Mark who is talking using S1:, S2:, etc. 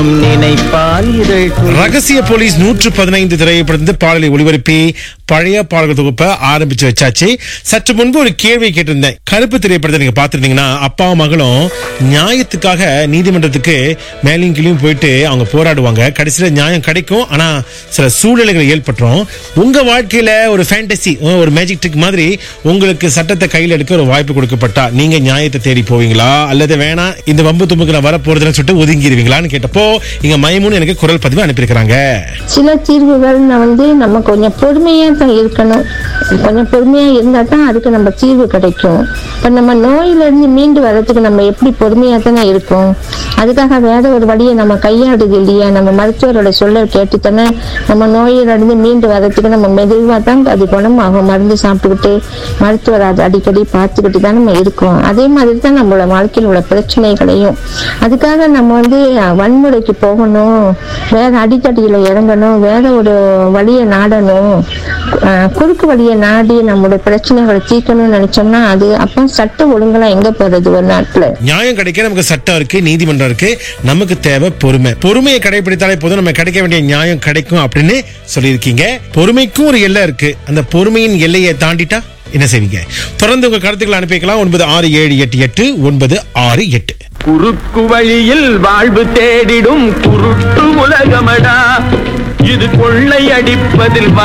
S1: நினைப்பால் இதழ் துளி-
S2: ரகசிய போலீஸ் நூற்று பதினைந்து திரைப்படத்து பாடலை ஒளிபரப்பி பழைய பாடல்கள் தொகுப்பை ஆரம்பிச்சு வச்சாச்சு சற்று முன்பு ஒரு கேள்வி கேட்டிருந்தேன் கருப்பு திரைப்படத்தை நீங்க பார்த்திருந்தீங்கன்னா அப்பாவும் மகளும் நியாயத்துக்காக நீதிமன்றத்துக்கு மேலையும் கீழையும் போயிட்டு அவங்க போராடுவாங்க கடைசியில நியாயம் கிடைக்கும் ஆனா சில சூழ்நிலைகள் ஏற்பட்டுரும் உங்க வாழ்க்கையில ஒரு ஃபேண்டசி ஒரு மேஜிக் ட்ரிக் மாதிரி உங்களுக்கு சட்டத்தை கையில் எடுக்க ஒரு வாய்ப்பு கொடுக்கப்பட்டா நீங்க நியாயத்தை தேடி போவீங்களா அல்லது வேணாம் இந்த வம்பு தும்புக்கு நான் வர போறதுன்னு சொல்லிட்டு ஒதுங்கிடுவீங்களான்னு கேட்டப்போ இங்க மைமூன் எனக்கு குரல் பதிவு அனுப்பியிருக்கிறாங்க
S3: சில தீர்வுகள் வந்து நம்ம கொஞ்சம் பொறுமையா தான் இருக்கணும் கொஞ்சம் பொறுமையா இருந்தா தான் அதுக்கு நம்ம தீர்வு கிடைக்கும் இப்ப நம்ம நோயில இருந்து மீண்டு வர்றதுக்கு நம்ம எப்படி பொறுமையா தானே இருக்கும் அதுக்காக வேற ஒரு வழியை நம்ம கையாடுது இல்லையா நம்ம மருத்துவரோட சொல்ல கேட்டு தானே நம்ம நோயில இருந்து மீண்டு வர்றதுக்கு நம்ம மெதுவா தான் அது குணமாகும் மருந்து சாப்பிட்டுக்கிட்டு மருத்துவர் அதை அடிக்கடி பார்த்துக்கிட்டு தான் நம்ம இருக்கோம் அதே மாதிரி தான் நம்மளோட வாழ்க்கையில் உள்ள பிரச்சனைகளையும் அதுக்காக நம்ம வந்து அஹ், வன்முறைக்கு போகணும் வேற அடித்தடியில இறங்கணும் வேற ஒரு வழியை நாடணும் அஹ், குறுக்கு வழியை நாடி நம்மளுடைய பிரச்சனைகளை தீர்க்கணும்னு நினைச்சோம்னா அது அப்போ சட்ட ஒழுங்கெல்லாம் எங்க போறது ஒரு நாட்டுல
S2: நியாயம் கிடைக்க நமக்கு சட்டம் இருக்கு நீதிமன்றம் இருக்கு நமக்கு தேவை பொறுமை பொறுமையை கடைபிடித்தாலே போதும் நம்ம கிடைக்க வேண்டிய நியாயம் கிடைக்கும் அப்படின்னு சொல்லியிருக்கீங்க பொறுமைக்கும் ஒரு எல்லை இருக்கு அந்த பொறுமையின் எல்லையை தாண்டிட்டா என்ன செய்வீங்க தொடர்ந்து உங்க கருத்துக்களை அனுப்பிக்கலாம் ஒன்பது ஆறு ஏழு எட்டு எட்டு ஒன்பது ஆறு எட்டு
S1: குறுக்கு வழியில் வாழ்வு தேடிடும் குருட்டு உலகமடா இது கொள்ளை அடிப்பதில்